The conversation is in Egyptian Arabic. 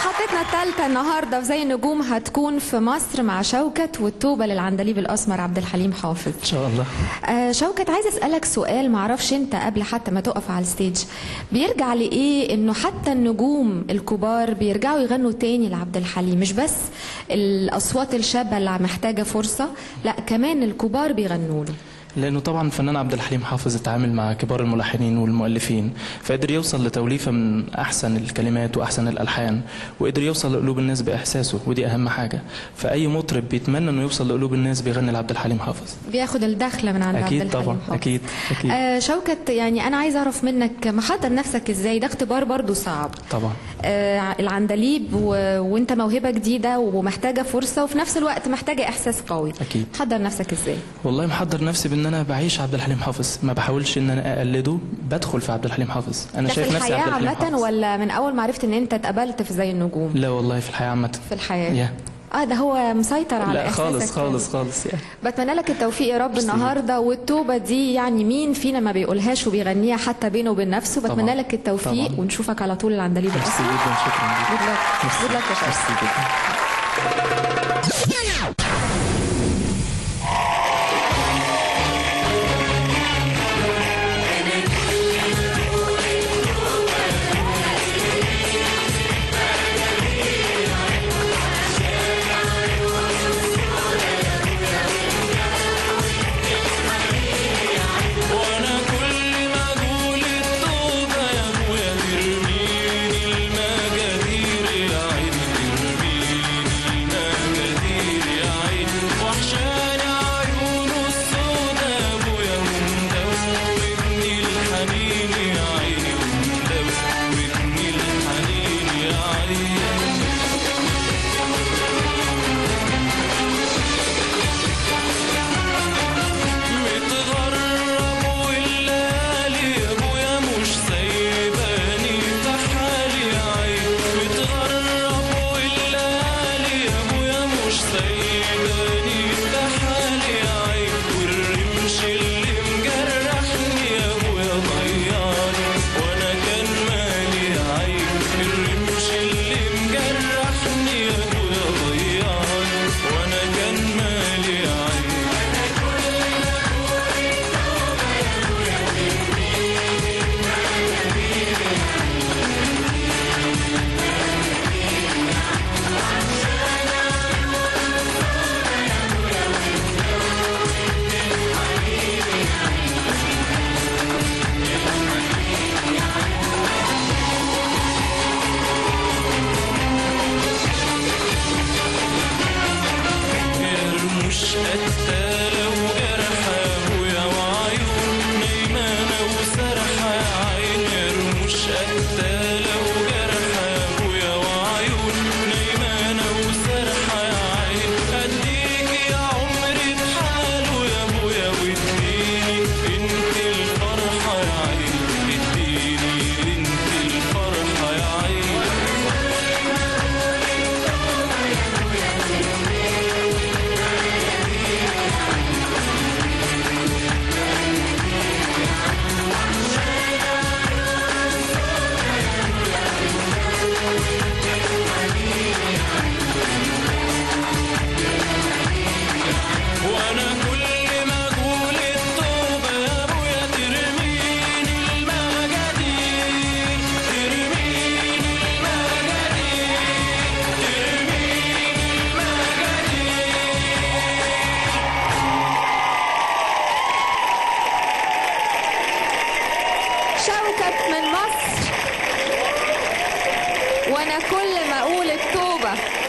محطتنا الثالثة النهاردة في زي النجوم هتكون في مصر مع شوكت والتوبة للعندليب الأسمر عبد الحليم حافظ ان شاء الله آه شوكت عايز أسألك سؤال معرفش أنت قبل حتى ما تقف على الستيج بيرجع لإيه إنه حتى النجوم الكبار بيرجعوا يغنوا تاني لعبد الحليم مش بس الأصوات الشابة اللي محتاجة فرصة لا كمان الكبار بيغنوا له لانه طبعا الفنان عبد الحليم حافظ اتعامل مع كبار الملحنين والمؤلفين فقدر يوصل لتوليفه من احسن الكلمات واحسن الالحان وقدر يوصل لقلوب الناس باحساسه ودي اهم حاجه فاي مطرب بيتمنى انه يوصل لقلوب الناس بيغني لعبد الحليم حافظ بياخد الدخلة من عند عبد اكيد الحليم طبعا حافظ. اكيد اكيد آه شوكت يعني أنا عايز أعرف منك محضر نفسك إزاي ده اختبار برضو صعب طبعا آه العندليب و... وانت موهبه جديده ومحتاجه فرصه وفي نفس الوقت محتاجه احساس قوي أكيد. حضر نفسك ازاي والله محضر نفسي بان انا بعيش عبد الحليم حافظ ما بحاولش ان انا اقلده بدخل في عبد الحليم حافظ انا ده في شايف نفسي الحياه عبد الحليم عامه حافظ ولا من اول ما عرفت ان انت اتقبلت في زي النجوم لا والله في الحياه عامه في الحياه يا. اه ده هو مسيطر على لا احساسك خالص خالص خالص يعني بتمنى لك التوفيق يا رب النهارده والتوبه دي يعني مين فينا ما بيقولهاش وبيغنيها حتى بينه وبين نفسه بتمنى طبعاً. لك التوفيق طبعاً. ونشوفك على طول العندليب ميرسي الاسود جدا شكرا جود جدا لك جود لك يا شباب ميرسي جدا وانا كل ما اقول التوبه يا ابويا ترميني المجادير يا عيني ترميني المجادير يا عيني وحشاني عيونه السودا يا ابويا ومدوبني الحنين يا عيني ومدوبني الحنين يا عيني متغرب والليالي يا ابويا مش سايباني في حالي يا عين متغرب والليالي يا ابويا مش سايباني في حالي يا عين والرمش اللي مجرحني يا ابويا ضيعني وانا كان مالي يا عين الرمش اللي مجرحني يا ابويا ضيعني وانا كان مالي يا عين مش قتالة وجرحة يا ابويا وعيون نايمانة وسرحة يا عين مش قتالة وجرحة يا ابويا وعيون نايمانة وسرحة يا عين اديك يا عمري بحاله يا ابويا واديني انت الفرحة يا عين اديني انت الفرحة يا عين وانا كل ما اقول التوبه يا ابويا ترميني المجادير ترميني المجادير ترميني المجادير شوكت من مصر وانا كل ما اقول التوبه